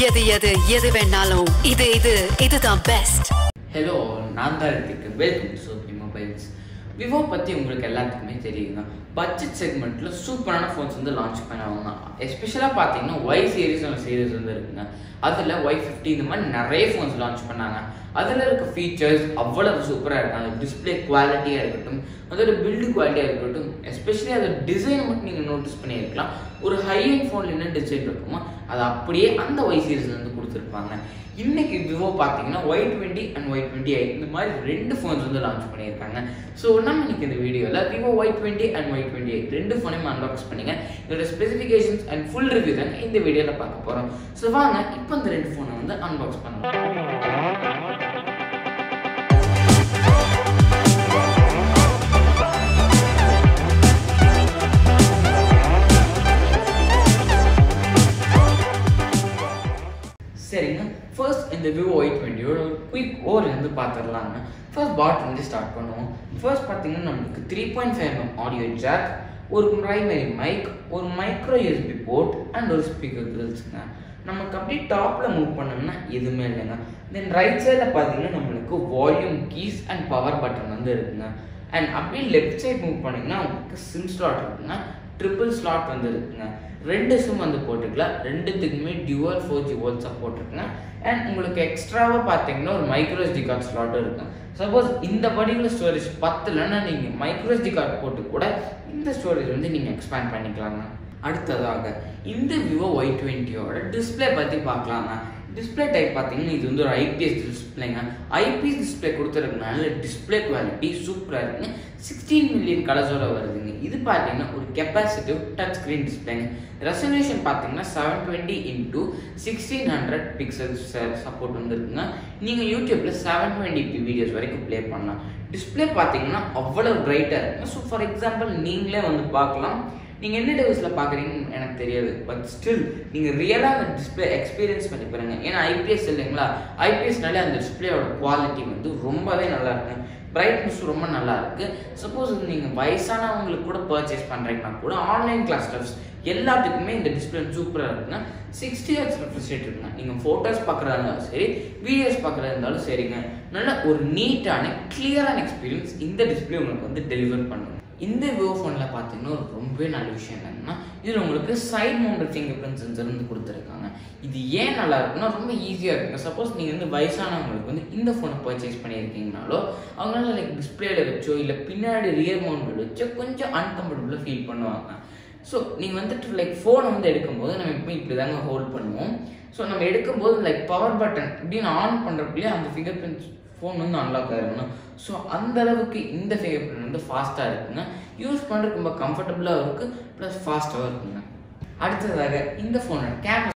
எது எது எது வேணாலும் இது இது இதுதான் பெஸ்ட் ஹலோ நான் தான் இருக்கு welcome to Sobi mobiles Vivo பற்றி உங்களுக்கு எல்லாத்துக்குமே தெரியுங்க பட்ஜெட் செக்மெண்ட்டில் சூப்பரான ஃபோன்ஸ் வந்து லான்ச் பண்ணுவாங்க எஸ்பெஷலாக பார்த்தீங்கன்னா ஒய் சீரிஸ் ஒரு சீரிஸ் வந்து இருக்குங்க அதில் ஒய் ஃபிஃப்டி இந்த மாதிரி நிறைய ஃபோன்ஸ் லான்ச் பண்ணாங்க அதில் இருக்க ஃபீச்சர்ஸ் அவ்வளவு சூப்பராக இருக்காங்க டிஸ்பிளே குவாலிட்டியாக இருக்கட்டும் அதோட பில்டு குவாலிட்டியாக இருக்கட்டும் எஸ்பெஷலி அதோட டிசைன் மட்டும் நீங்கள் நோட்டீஸ் பண்ணியிருக்கலாம் ஒரு ஹை அண்ட் ஃபோனில் என்ன டிசைன் இருக்குமோ அது அப்படியே அந்த ஒய் சீரிஸ்ல வந்து கொடுத்துருப்பாங்க இன்னைக்கு விவோ பார்த்தீங்கன்னா Y twenty and Y twenty eight இந்த மாதிரி ரெண்டு ஃபோன்ஸ் வந்து லான்ச் பண்ணியிருக்காங்க ஸோ நம்ம இன்னைக்கு இந்த வீடியோவில் Vivo Y twenty and Y twenty eight ரெண்டு ஃபோனையும் அன்பாக்ஸ் பண்ணிங்க இதோட ஸ்பெசிஃபிகேஷன்ஸ் அண்ட் ஃபுல் ரிவ்யூ தாங்க இந்த வீடியோவில் பார்க்க போகிறோம் ஸோ வாங்க இப்போ இந்த ரெண்டு ஃபோனை வந்து அன்பாக்ஸ் பண்ணலாம் சரிங்க ஃபர்ஸ்ட் இந்த விவோ ஒய் டுவெண்ட்டியோட ஒரு குயிக் ஓவர் வந்து பார்த்துடலாங்க ஃபர்ஸ்ட் பாட் வந்து ஸ்டார்ட் பண்ணுவோம் ஃபர்ஸ்ட் பார்த்தீங்கன்னா நம்மளுக்கு three point five M audio jack ஒரு ப்ரைமரி மைக் ஒரு மைக்ரோ யூஎஸ்பி போர்ட் அண்ட் ஒரு ஸ்பீக்கர் கிரில்ஸுங்க நமக்கு அப்படியே டாப்பில் மூவ் பண்ணோம்னா எதுவுமே இல்லைங்க தென் ரைட் சைடில் பார்த்தீங்கன்னா நம்மளுக்கு volume keys and power button வந்து இருக்குங்க அண்ட் அப்படியே லெஃப்ட் சைட் மூவ் பண்ணிங்கன்னா உங்களுக்கு சிம் ஸ்லாட் இருக்குங்க ட்ரிபிள் ஸ்லாட் வந்து இருக்குங்க ரெண்டு சிம் வந்து போட்டுக்கலாம் ரெண்டுத்துக்குமே dual four G VoLTE support இருக்குங்க அண்ட் உங்களுக்கு எக்ஸ்ட்ராவாக பார்த்தீங்கன்னா ஒரு மைக்ரோ SD கார்டு ஸ்லாட்டும் இருக்கும் சப்போஸ் இந்த பர்டிகுலர் ஸ்டோரேஜ் பத்தலைன்னா நீங்கள் மைக்ரோ SD கார்டு போட்டு கூட இந்த ஸ்டோரேஜ் வந்து நீங்கள் எக்ஸ்பேண்ட் பண்ணிக்கலாங்க அடுத்ததாக இந்த விவோ ஒய் டுவெண்ட்டியோட டிஸ்பிளே பற்றி பார்க்கலாங்க டிஸ்பிளே டைப் பார்த்தீங்கன்னா இது வந்து ஒரு ஐபிஎஸ் டிஸ்பிளேங்க ஐபிஎஸ் டிஸ்பிளே கொடுத்துருக்கனால டிஸ்பிளே குவாலிட்டி சூப்பராக இருக்குங்க சிக்ஸ்டீன் மில்லியன் கலர்ஸோட வருதுங்க இது பார்த்தீங்கன்னா ஒரு கெப்பாசிட்டிவ் டச் ஸ்க்ரீன் டிஸ்பிளேங்க ரெசல்யூஷன் பார்த்தீங்கன்னா seven twenty into sixteen hundred pixels support வந்துருக்குங்க நீங்கள் யூடியூப்பில் செவன் டுவெண்ட்டி பி வீடியோஸ் வரைக்கும் ப்ளே பண்ணலாம் டிஸ்பிளே பார்த்தீங்கன்னா அவ்வளோ பிரைட்டாக இருக்குங்க ஸோ ஃபார் எக்ஸாம்பிள் நீங்களே வந்து பார்க்கலாம் நீங்கள் என்ன டிவைஸில் பார்க்குறீங்கன்னு எனக்கு தெரியாது பட் ஸ்டில் நீங்கள் ரியலாக அந்த டிஸ்பிளே எக்ஸ்பீரியன்ஸ் பண்ணி பாருங்க ஏன்னா ஐபிஎஸ் இல்லைங்களா ஐபிஎஸ்னாலே அந்த டிஸ்பிளேயோட குவாலிட்டி வந்து ரொம்பவே நல்லா இருக்குங்க பிரைட்னஸ் ரொம்ப நல்லா இருக்கு சப்போஸ் நீங்கள் வயசானவங்களுக்கு கூட பர்ச்சேஸ் பண்ணுறீங்கன்னா கூட ஆன்லைன் கிளாஸ் ஸ்டப்ஸ் எல்லாத்துக்குமே இந்த டிஸ்பிளே சூப்பராக இருக்குங்க சிக்ஸ்டி ஹெச் ரெஃப்ரெஷ் ரேட் இருக்குங்க நீங்கள் ஃபோட்டோஸ் பார்க்குறதா இருந்தாலும் சரி வீடியோஸ் பார்க்குறதா இருந்தாலும் சரிங்க நல்ல ஒரு நீட்டான கிளியரான எக்ஸ்பீரியன்ஸ் இந்த டிஸ்பிளே உங்களுக்கு வந்து டெலிவர் பண்ணுங்க இந்த விவோ ஃபோனில் பார்த்தீங்கன்னா ஒரு ரொம்பவே நல்ல விஷயம் என்னன்னா இதில் உங்களுக்கு side mounted fingerprint sensor வந்து கொடுத்துருக்காங்க இது ஏன் நல்லா இருக்குன்னா ரொம்ப ஈஸியாக இருக்குங்க சப்போஸ் நீங்கள் வந்து வயசானவங்களுக்கு வந்து இந்த ஃபோனை பர்ச்சேஸ் பண்ணியிருக்கீங்கனாலோ அவங்களால லைக் டிஸ்பிளேல வச்சோ இல்லை பின்னாடி ரியர் மவுண்ட் வச்சோ கொஞ்சம் அன்கம்ஃபர்டபுளாக ஃபீல் பண்ணுவாங்க ஸோ நீங்கள் வந்துட்டு லைக் ஃபோனை வந்து எடுக்கும்போது நம்ம இப்போ இப்படி தாங்க ஹோல்ட் பண்ணுவோம் ஸோ நம்ம எடுக்கும்போது லைக் பவர் பட்டன் இப்படின்னு ஆன் பண்ணுறப்பலையே அந்த ஃபிங்கர் பிரிண்ட் ஃபோன் வந்து அன்லாக் ஆகிருக்கணும் ஸோ அந்த அளவுக்கு இந்த ஃபிங்கர் பிரிண்ட் வந்து ஃபாஸ்ட்டாக இருக்குங்க யூஸ் பண்ணுறதுக்கு ரொம்ப கம்ஃபர்டபுளாக இருக்குது ப்ளஸ் ஃபாஸ்ட்டாகவும் இருக்குங்க அடுத்ததாக இந்த ஃபோனோட கேமரா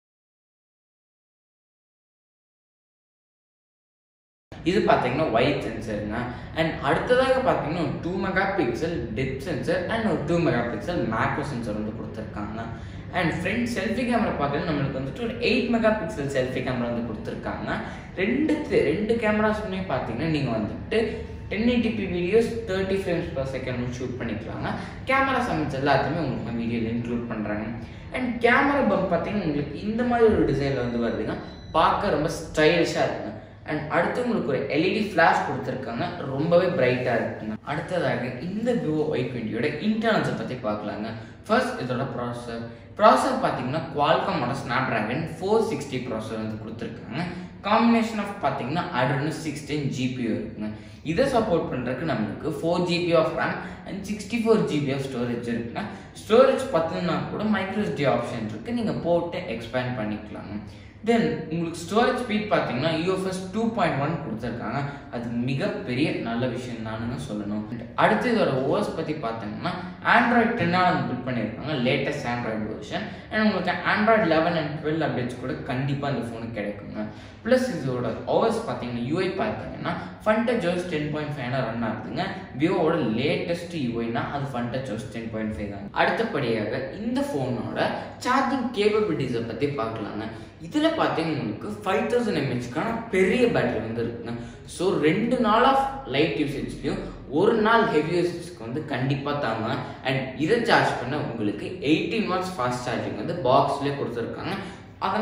இது பார்த்தீங்கன்னா ஒயிட் சென்சருங்க அண்ட் அடுத்ததாக பார்த்தீங்கன்னா ஒரு two megapixel depth sensor and ஒரு two megapixel macro sensor வந்து கொடுத்துருக்காங்க அண்ட் ஃப்ரண்ட் செல்ஃபி கேமரா பார்த்தீங்கன்னா நம்மளுக்கு வந்துட்டு ஒரு eight megapixel selfie camera வந்து கொடுத்துருக்காங்க ரெண்டு ரெண்டு கேமராஸுமே பார்த்தீங்கன்னா நீங்கள் வந்துட்டு ten eighty p videos thirty frames per second shoot பண்ணிக்கலாங்க கேமரா சமைச்சு எல்லாத்தையுமே உங்களுக்கு வீடியோவில் இன்க்ளூட் பண்ணுறாங்க அண்ட் கேமரா பம்ப் பார்த்தீங்கன்னா உங்களுக்கு இந்த மாதிரி ஒரு டிசைனில் வந்து வருதுங்க பார்க்க ரொம்ப ஸ்டைலிஷாக இருக்குங்க அண்ட் அடுத்து உங்களுக்கு ஒரு எல்இடி ஃப்ளாஷ் கொடுத்துருக்காங்க ரொம்பவே பிரைட்டாக இருக்குங்க அடுத்ததாக இந்த விவோ ஒய் டுவெண்ட்டியோட இன்டர்னல்ஸை பற்றி பார்க்கலாங்க ஃபர்ஸ்ட் இதோட ப்ராசஸர் ப்ராசஸர் பார்த்தீங்கன்னா குவால்காமோட snapdragon four sixty processor வந்து கொடுத்துருக்காங்க காம்பினேஷன் ஆஃப் பார்த்தீங்கன்னா அட்ரனு சிக்ஸ்டீன் ஜிபியூ இருக்குங்க இதை சப்போர்ட் பண்ணுறதுக்கு நம்மளுக்கு four GB of RAM and sixty four GB of storage இருக்குங்க ஸ்டோரேஜ் பத்துனா கூட மைக்ரோஎஸ்டி ஆப்ஷன் இருக்குது நீங்கள் போட்டு எக்ஸ்பேண்ட் பண்ணிக்கலாங்க தென் உங்களுக்கு ஸ்டோரேஜ் ஸ்பீட் பார்த்தீங்கன்னா யூஎஃப்எஸ் டூ பாயிண்ட் ஒன் கொடுத்துருக்காங்க அது மிகப்பெரிய நல்ல விஷயம் தானுங்க சொல்லணும் அடுத்து இதோட ஓஎஸ் பற்றி பார்த்தீங்கன்னா ஆண்ட்ராய்ட் டென்னால் வந்து பில்ட் பண்ணியிருக்காங்க லேட்டஸ்ட் ஆண்ட்ராய்டு வெர்ஷன் அண்ட் உங்களுக்கு Android eleven and twelve updates கூட கண்டிப்பாக அந்த ஃபோனுக்கு கிடைக்குங்க ப்ளஸ் இதோட ஓஎஸ் பார்த்தீங்கன்னா யூஐ பார்த்தீங்கன்னா ஃபன்டச் ஓஎஸ் டென் பாயிண்ட் ஃபைவ்னா ரன் ஆகுதுங்க விவோவோட லேட்டஸ்ட் யூஐனா அது Funtouch OS ten point five தான் அடுத்தபடியாக இந்த ஃபோனோட சார்ஜிங் கேப்பபிலிட்டிஸை பற்றி பார்க்கலாங்க இதில் பார்த்தீங்கன்னா உங்களுக்கு ஃபைவ் தௌசண்ட் எம்ஹெச்க்கான பெரிய பேட்டரி வந்து இருக்குங்க ஸோ ரெண்டு நாள் ஆஃப் லைட் யூசேஜ்லையும் ஒரு நாள் ஹெவி யூசேஜ்க்கு வந்து கண்டிப்பாக தாங்க அண்ட் இதை சார்ஜ் பண்ண உங்களுக்கு எயிட்டீன் வாட்ஸ் ஃபாஸ்ட் சார்ஜிங் வந்து பாக்ஸ்லேயே கொடுத்துருக்காங்க அதனால் நீங்கள்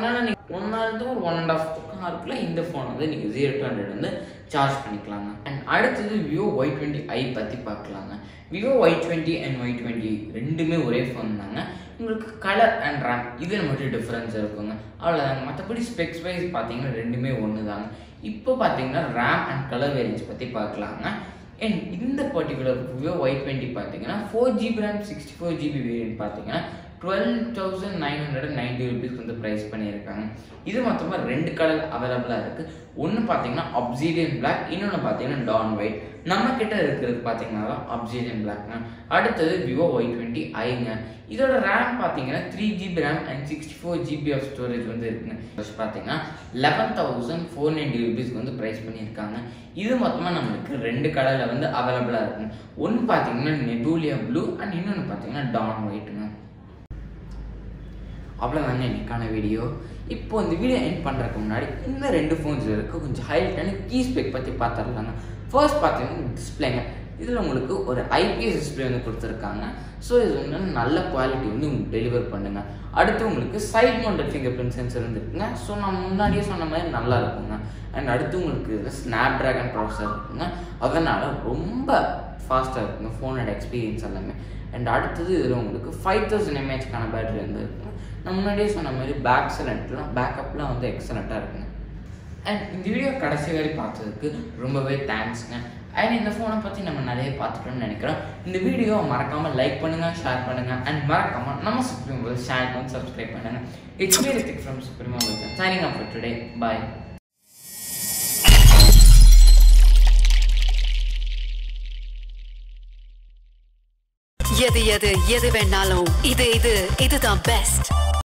ஒன் ஹவர்த்து ஒரு ஒன் அண்ட் ஆஃப் ஹவருக்குள்ள இந்த ஃபோன் வந்து நீங்கள் ஜீரோ டு ஹண்ட்ரட் வந்து சார்ஜ் பண்ணிக்கலாங்க அண்ட் அடுத்தது விவோ ஒய் டுவெண்ட்டி ஐ பற்றி பார்க்கலாங்க Vivo Y twenty and Y twenty ரெண்டுமே ஒரே ஃபோன் தாங்க உங்களுக்கு கலர் அண்ட் ரேம் இதில் மட்டும் டிஃப்ரென்ஸ் இருக்குங்க அவ்வளோதாங்க மற்றபடி ஸ்பெக்ஸ் வைஸ் பார்த்தீங்கன்னா ரெண்டுமே ஒன்று தாங்க இப்போ பார்த்தீங்கன்னா ரேம் அண்ட் கலர் வேரியன்ஸ் பற்றி பார்க்கலாங்க அண்ட் இந்த பர்டிகுலர் விவோ ஒய் டுவெண்ட்டி பார்த்தீங்கன்னா four GB RAM sixty four GB variant பார்த்தீங்கன்னா twelve thousand nine hundred and ninety ருபீஸ்க்கு வந்து ப்ரைஸ் பண்ணியிருக்காங்க இது மொத்தமாக ரெண்டு கலர் அவைலபிளாக இருக்குது ஒன்று பார்த்தீங்கன்னா அப்சீடியன் பிளாக் இன்னொன்று பார்த்தீங்கன்னா டான் ஒயிட் நம்ம கிட்ட இருக்கிறது பார்த்தீங்கன்னா அப்சீடியன் பிளாக்ங்க அடுத்தது விவோ ஒய் டுவெண்ட்டி ஐங்க இதோட ரேம் பார்த்தீங்கன்னா three GB RAM and sixty four GB of storage வந்து இருக்குங்க ஃபர்ஸ்ட் பார்த்தீங்கன்னா லெவன் தௌசண்ட் ஃபோர் நைன்டி ருபீஸ்க்கு வந்து ப்ரைஸ் பண்ணியிருக்காங்க இது மொத்தமாக நம்மளுக்கு ரெண்டு கலரில் வந்து அவைலபிளாக இருக்குங்க ஒன்று பார்த்தீங்கன்னா நெபூலியா ப்ளூ அண்ட் இன்னொன்று பார்த்தீங்கன்னா டான் ஒயிட்டுங்க அவ்வளோதாங்க இன்னைக்கான வீடியோ இப்போ இந்த வீடியோ எண்ட் பண்ணுறதுக்கு முன்னாடி இந்த ரெண்டு ஃபோன்ஸ் இருக்க கொஞ்சம் ஹைலைட்டான கீ ஸ்பெக் பற்றி பார்த்துடலாங்க ஃபர்ஸ்ட் பார்த்தீங்கன்னா டிஸ்பிளேங்க இதில் உங்களுக்கு ஒரு ஐபிஎஸ் டிஸ்பிளே வந்து கொடுத்துருக்காங்க ஸோ இது வந்து நல்ல குவாலிட்டி வந்து உங்களுக்கு டெலிவர் பண்ணுங்க அடுத்து உங்களுக்கு side mounted fingerprint sensor வந்துருக்குங்க ஸோ நான் முன்னாடியே சொன்ன மாதிரி நல்லா இருக்குங்க அண்ட் அடுத்து உங்களுக்கு இதில் ஸ்னாப் ட்ராகன் ப்ராசஸர் இருக்குங்க அதனால் ரொம்ப ஃபாஸ்ட்டாக இருக்குங்க ஃபோனோட எக்ஸ்பீரியன்ஸ் எல்லாமே அண்ட் அடுத்தது இதில் உங்களுக்கு ஃபைவ் தௌசண்ட் எம்ஏஹெச்க்கான பேட்டரி வந்து இருக்குங்க நான் முன்னாடியே சொன்ன மாதிரி பேக் செலண்ட்லாம் பேக்கப்லாம் வந்து எக்ஸலண்ட்டாக இருக்குங்க அண்ட் இந்த வீடியோ கடைசி வரை பார்த்ததுக்கு ரொம்பவே தேங்க்ஸ்ங்க அண்ட் இந்த ஃபோனை பற்றி நம்ம நிறைய பார்த்துட்டோம்னு நினைக்கிறோம் இந்த வீடியோ மறக்காமல் லைக் பண்ணுங்கள் ஷேர் பண்ணுங்கள் அண்ட் மறக்காமல் நம்ம சுப்ரீம் மொபைல் சேனல் வந்து சப்ஸ்கிரைப் பண்ணுங்கள் it's me Rithik from Supreme mobile signing up for today bye எது எது எது வேணாலும் இது இது இதுதான் பெஸ்ட்